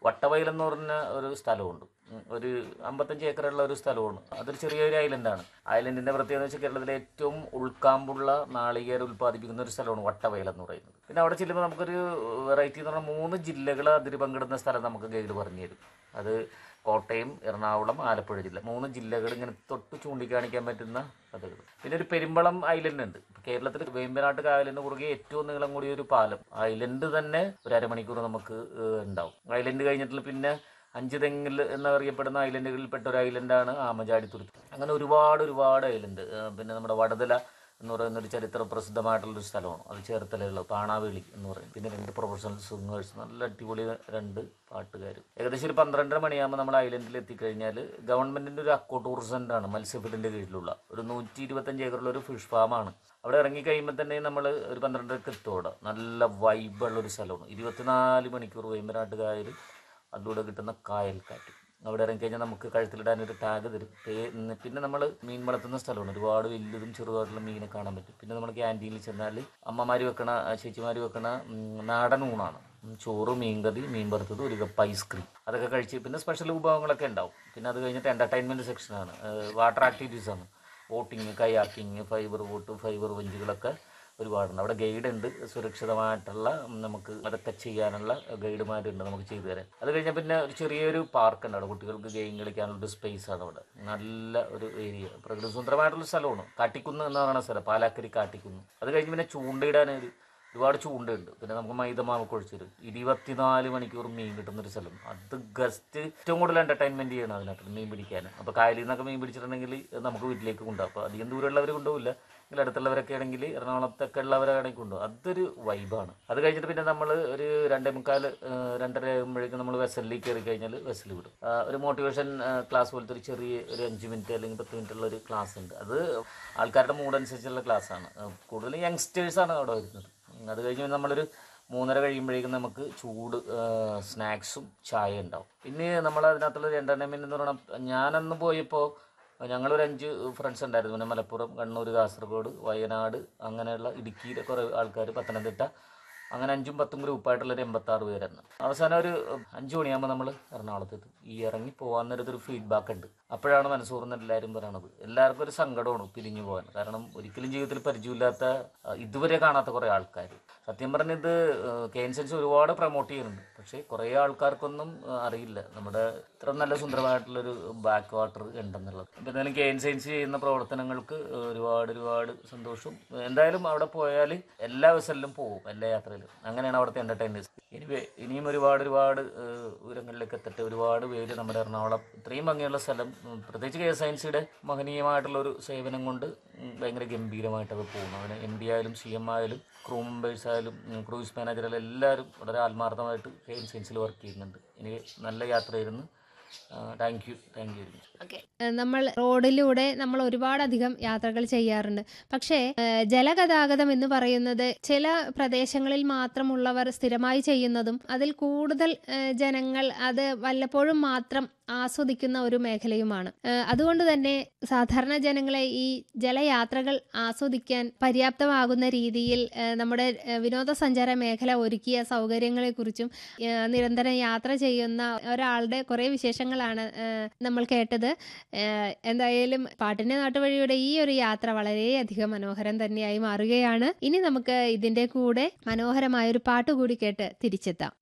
വട്ടവയൽ എന്ന് പറഞ്ഞ ഒരു സ്ഥലമുണ്ട് ഉം, ഒരു അമ്പത്തഞ്ച് ഏക്കറുള്ള ഒരു സ്ഥലമാണ് അതൊരു ചെറിയൊരു ഐലൻഡാണ് ഐലൻഡിന്റെ പ്രത്യേകത വെച്ചാൽ കേരളത്തിലെ ഏറ്റവും ഉൾക്കാമ്പുള്ള നാളികേരം ഉൽപ്പാദിപ്പിക്കുന്ന ഒരു സ്ഥലമാണ് വട്ടവയൽ എന്ന് പറയുന്നത് പിന്നെ അവിടെ ചെല്ലുമ്പോൾ നമുക്കൊരു വെറൈറ്റി എന്ന് പറഞ്ഞാൽ മൂന്ന് ജില്ലകൾ അതിര് പങ്കിടുന്ന സ്ഥലം നമുക്ക് ഗൈഡ് പറഞ്ഞു തരും അത് കോട്ടയം എറണാകുളം ആലപ്പുഴ ജില്ല മൂന്ന് ജില്ലകൾ ഇങ്ങനെ തൊട്ട് ചൂണ്ടിക്കാണിക്കാൻ പറ്റുന്ന കഥകൾ പിന്നെ ഒരു പെരുമ്പളം ഐലൻഡ് ഉണ്ട് ഇപ്പൊ കേരളത്തിൽ വേമ്പനാട്ട് കായലിന് കുറുകെ ഏറ്റവും നീളം കൂടിയ ഒരു പാലം ഐലൻഡ് തന്നെ ഒരു അരമണിക്കൂർ നമുക്ക് ഏഹ്, ഉണ്ടാവും ഐലൻഡ് കഴിഞ്ഞിട്ടുള്ള പിന്നെ അഞ്ച് തെങ്ങിൽ എന്നറിയപ്പെടുന്ന ഐലൻഡുകളിൽപ്പെട്ട ഒരു ഐലൻഡാണ് ആമചാടിത്തുരുത്ത് അങ്ങനെ ഒരുപാട് ഒരുപാട് ഐലൻഡ് ഏഹ്, പിന്നെ നമ്മുടെ വടതല എന്ന് പറയുന്ന ഒരു ചരിത്ര പ്രസിദ്ധമായിട്ടുള്ളൊരു സ്ഥലമാണ് അത് ചേർത്തലയുള്ള പാണാവേളി എന്ന് പറയും പിന്നെ രണ്ട് പ്രൊഫഷണൽ സിംഗേഴ്സ് നല്ല അടിപൊളി രണ്ട് പാട്ടുകാർ ഏകദേശം ഒരു പന്ത്രണ്ടര മണിയാകുമ്പോൾ നമ്മൾ ഐലൻഡിൽ എത്തിക്കഴിഞ്ഞാൽ ഗവൺമെന്റിന്റെ ഒരു അക്കോ ടൂറിസം ആണ് മത്സ്യഫീൽഡിന്റെ കീഴിലുള്ള ഒരു നൂറ്റി ഇരുപത്തഞ്ച് ഏക്കറുള്ള ഒരു ഫിഷ് ഫാമാണ് അവിടെ ഇറങ്ങി കഴിയുമ്പോൾ തന്നെ നമ്മൾ ഒരു പന്ത്രണ്ടരക്ക് എത്തോടെ നല്ല വൈബുള്ള ഒരു സ്ഥലമാണ് ഇരുപത്തിനാല് മണിക്കൂർ വേമ്പനാട്ട് കായൽ അതിലൂടെ കിട്ടുന്ന കായൽക്കാറ്റ് അവിടെ ഇറങ്ങിക്കഴിഞ്ഞാൽ നമുക്ക് കഴുത്തിലിടാൻ ഒരു ടാഗ് തരും പേ- ഉം, പിന്നെ നമ്മൾ മീൻ വളർത്തുന്ന സ്ഥലമാണ് ഒരുപാട് വലുതും ചെറുതായിട്ടുള്ള മീനെ കാണാൻ പറ്റും പിന്നെ നമ്മൾ ക്യാൻറ്റീനിൽ ചെന്നാൽ അമ്മമാർ വെക്കണ ചേച്ചിമാർ വെക്കണ ഉം, നാടൻ ഊണാണ് ഉം, ചോറ് മീൻകറി മീൻ വറുത്തത് ഒരു കപ്പ് ഐസ്ക്രീം അതൊക്കെ കഴിച്ച് പിന്നെ സ്പെഷ്യൽ വിഭവങ്ങളൊക്കെ ഉണ്ടാവും പിന്നെ അത് കഴിഞ്ഞിട്ട് എൻ്റർടൈൻമെൻറ്റ് സെക്ഷനാണ് വാട്ടർ ആക്ടിവിറ്റീസ് ആണ് boating kayaking fibre boat fibre വഞ്ചികളൊക്കെ ഒരുപാടുണ്ട് അവിടെ ഗൈഡ് ഉണ്ട് സുരക്ഷിതമായിട്ടുള്ള ഉം, നമുക്ക് അതൊക്കെ ചെയ്യാനുള്ള ഗൈഡുമാരുണ്ട് നമുക്ക് ചെയ്തു തരാൻ അത് കഴിഞ്ഞാൽ പിന്നെ ഒരു ചെറിയൊരു പാർക്ക് ഉണ്ട് അവിടെ കുട്ടികൾക്ക് ഗെയിം കളിക്കാനുള്ള ഒരു സ്പേസ് ആണ് അവിടെ നല്ല ഒരു ഏരിയ പ്രകൃതി സുന്ദരമായിട്ടുള്ള സ്ഥലമാണ് കാട്ടിക്കുന്ന് എന്ന് പറയുന്ന സ്ഥലം പാലാക്കരി കാട്ടിക്കുന്ന് അത് കഴിഞ്ഞ് പിന്നെ ചൂണ്ടയിടാൻ ഒരു ഒരുപാട് ചൂണ്ടയുണ്ട് പിന്നെ നമുക്ക് മൈദമാവ് കുഴിച്ചൊരു ഇരുപത്തിനാല് മണിക്കൂർ മീൻ കിട്ടുന്ന ഒരു സ്ഥലം അത് ഗസ്റ്റ് ഏറ്റവും കൂടുതൽ എന്റർടൈൻമെന്റ് ചെയ്യണം അതിനകത്ത് മീൻ പിടിക്കാൻ അപ്പോൾ കായലിൽ നിന്നൊക്കെ മീൻ പിടിച്ചിട്ടുണ്ടെങ്കിൽ നമുക്ക് വീട്ടിലേക്ക് കൊണ്ടുപോകും അപ്പോൾ അധികം ദൂരമുള്ളവർ കൊണ്ടുപോകില്ല എങ്കിൽ അടുത്തുള്ളവരൊക്കെ ആണെങ്കിൽ എറണാകുളത്തൊക്കെ ഉള്ളവരാണെങ്കിൽ കൊണ്ടുപോകും അതൊരു വൈബാണ് അത് കഴിഞ്ഞിട്ട് പിന്നെ നമ്മൾ ഒരു രണ്ടേ മുക്കാൽ ഏഹ്, രണ്ടര ആകുമ്പോഴേക്കും നമ്മൾ വെസലിലേക്ക് കയറി കഴിഞ്ഞാൽ വെസൽ വിടും ആ, ഒരു മോട്ടിവേഷൻ ക്ലാസ് പോലത്തെ ഒരു ചെറിയ ഒരു അഞ്ച് മിനിറ്റ് അല്ലെങ്കിൽ പത്ത് മിനിറ്റ് ഉള്ള ഒരു ക്ലാസ് ഉണ്ട് അത് ആൾക്കാരുടെ മൂഡ് അനുസരിച്ചുള്ള ക്ലാസ്സാണ് കൂടുതൽ യങ്സ്റ്റേഴ്സാണ് അവിടെ വരുന്നത് ഉം, അത് കഴിഞ്ഞ് നമ്മളൊരു മൂന്നര കഴിയുമ്പോഴേക്കും നമുക്ക് ചൂട് സ്നാക്സും ചായ ഉണ്ടാവും പിന്നെ നമ്മൾ അതിനകത്തുള്ള ഒരു എൻ്റർടൈൻമെൻറ്റ് എന്ന് പറഞ്ഞാൽ ഞാനന്ന് പോയപ്പോൾ ഞങ്ങളൊരു അഞ്ച് ഫ്രണ്ട്സ് ഉണ്ടായിരുന്നു പിന്നെ മലപ്പുറം കണ്ണൂർ കാസർഗോഡ് വയനാട് അങ്ങനെയുള്ള ഇടുക്കിയിലെ കുറേ ആൾക്കാർ പത്തനംതിട്ട അങ്ങനെ അഞ്ചും പത്തും ഗ്രൂപ്പായിട്ടുള്ള ഒരു എൺപത്താറ് പേരായിരുന്നു അവസാനം ഒരു അഞ്ച് മണിയാകുമ്പോൾ നമ്മൾ എറണാകുളത്ത് എത്തും ഈ ഇറങ്ങി പോകാൻ നേരത്ത് ഒരു ഫീഡ്ബാക്ക് ഉണ്ട് അപ്പോഴാണ് മനസ്സൂർന്ന് എല്ലാവരും പറയണത് എല്ലാവർക്കും ഒരു സങ്കടമാണ് പിരിഞ്ഞു പോകാൻ കാരണം ഒരിക്കലും ജീവിതത്തിൽ പരിചയമില്ലാത്ത ആ, ഇതുവരെ കാണാത്ത കുറേ ആൾക്കാർ സത്യം പറഞ്ഞ ഇത് കെ എൻ സെൻസ് ഒരുപാട് പ്രൊമോട്ട് ചെയ്യുന്നുണ്ട് പക്ഷേ കുറേ ആൾക്കാർക്കൊന്നും ആ, അറിയില്ല നമ്മുടെ ഇത്ര നല്ല സുന്ദരമായിട്ടുള്ളൊരു ബാക്ക് വാട്ടർ ഉണ്ടെന്നുള്ളത് അപ്പോൾ എന്തായാലും കെ എൻ സയൻസ് ചെയ്യുന്ന പ്രവർത്തനങ്ങൾക്ക് ഒരുപാട് ഒരുപാട് സന്തോഷം എന്തായാലും അവിടെ പോയാൽ എല്ലാ വെസലിലും പോകും എല്ലാ യാത്രയിലും അങ്ങനെയാണ് അവിടുത്തെ എൻ്റർടൈൻമെൻറ്റ്സ് എനിവേ ഇനിയും ഒരുപാട് ഒരുപാട് ഏഹ്, ഉയരങ്ങളിലേക്ക് എത്തട്ടെ ഒരുപാട് പേര് നമ്മുടെ എറണാകുളം ഇത്രയും ഭംഗിയുള്ള സ്ഥലം ഉം, പ്രത്യേകിച്ച് കെ എസ് സയൻസിയുടെ മഹനീയമായിട്ടുള്ള ഒരു സേവനം കൊണ്ട് ഉം, ഭയങ്കര ഗംഭീരമായിട്ട് അത് പോകുന്നു അതിന് എം ഡി ആയാലും സി എം ആയാലും ക്രൂ മെമ്പേഴ്സ് ആയാലും ഉം, ക്രൂയിസ് മാനേജറായാലും എല്ലാവരും വളരെ ആത്മാർത്ഥമായിട്ട് കെ എൻ സയൻസിൽ വർക്ക് ചെയ്യുന്നുണ്ട് ഇനി നല്ല യാത്രയായിരുന്നു thank you thank you very much okay നമ്മൾ റോഡിലൂടെ നമ്മൾ ഒരുപാടധികം യാത്രകൾ ചെയ്യാറുണ്ട് പക്ഷേ ഏഹ്, ജലഗതാഗതം എന്ന് പറയുന്നത് ചില പ്രദേശങ്ങളിൽ മാത്രമുള്ളവർ സ്ഥിരമായി ചെയ്യുന്നതും അതിൽ കൂടുതൽ ഏഹ്, ജനങ്ങൾ അത് വല്ലപ്പോഴും മാത്രം ആസ്വദിക്കുന്ന ഒരു മേഖലയുമാണ് ഏഹ്, അതുകൊണ്ട് തന്നെ സാധാരണ ജനങ്ങളെ ഈ ജലയാത്രകൾ ആസ്വദിക്കാൻ പര്യാപ്തമാകുന്ന രീതിയിൽ ഏഹ്, നമ്മുടെ ഏഹ്, വിനോദസഞ്ചാര മേഖല ഒരുക്കിയ സൗകര്യങ്ങളെക്കുറിച്ചും ഏഹ്, നിരന്തരം യാത്ര ചെയ്യുന്ന ഒരാളുടെ കുറേ വിശേഷങ്ങളാണ് ഏഹ്, നമ്മൾ കേട്ടത് ഏഹ്, എന്തായാലും പാട്ടിന്റെ നാട്ടുവഴിയുടെ ഈ ഒരു യാത്ര വളരെയധികം മനോഹരം തന്നെയായി മാറുകയാണ് ഇനി നമുക്ക് ഇതിന്റെ കൂടെ മനോഹരമായ ഒരു പാട്ട് കൂടി കേട്ട് തിരിച്ചെത്താം